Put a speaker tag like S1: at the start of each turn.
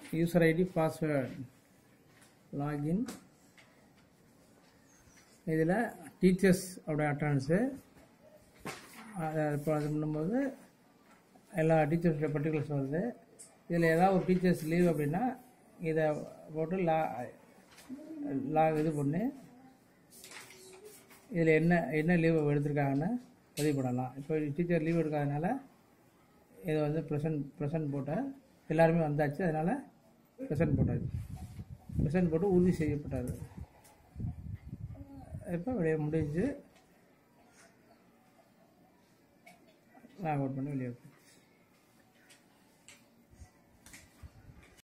S1: user ID password login இதில் teachers அப்படி attendance அதை இப்போ அது பண்ணும்போது எல்லா டீச்சர்ஸோட பர்டிகுலர்ஸ் வருது இதில் ஏதாவது ஒரு டீச்சர்ஸ் லீவ் அப்படின்னா இதை போட்டு லா லா இது பண்ணி இதில் என்ன என்ன லீவ் எடுத்திருக்காங்கன்னு பதிவு பண்ணலாம் இப்போ டீச்சர் லீவ் எடுக்காதனால இதை வந்து ப்ரெசன்ட் ப்ரெசன்ட் போட்டேன் எல்லாருமே வந்தாச்சு அதனால் ப்ரெசன்ட் போட்டாச்சு ப்ரெசன்ட் போட்டு உறுதி செய்யப்பட்டார் இப்போ வெளியே முடிஞ்சு லாக் அவுட் பண்ணி வெளியே